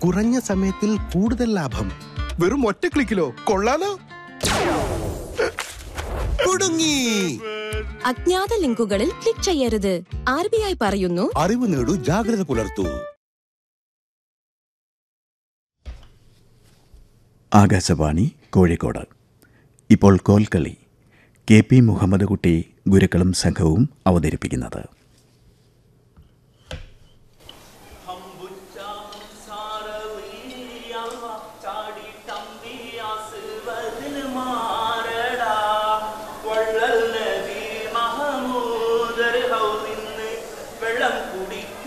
കുറഞ്ഞ സമയത്തിൽ കൂടുതൽ ലാഭം വെറും ഒറ്റ ക്ലിക്കിലോ കൊള്ളാലോ കുടുങ്ങി അജ്ഞാത ലിങ്കുകളിൽ ക്ലിക്ക് ചെയ്യരുത് ആർ ബി ഐ പറയുന്നു അറിവ് നേടൂ ജാഗ്രത പുലർത്തൂ ആകാശവാണി കോഴിക്കോട് ഇപ്പോൾ കോൽക്കളി കെ പി മുഹമ്മദ് കുട്ടി ഗുരുക്കളും സംഘവും അവതരിപ്പിക്കുന്നത് സാരവീ അൽവ ചാടി തമ്പി ആസ് വദിന് മാ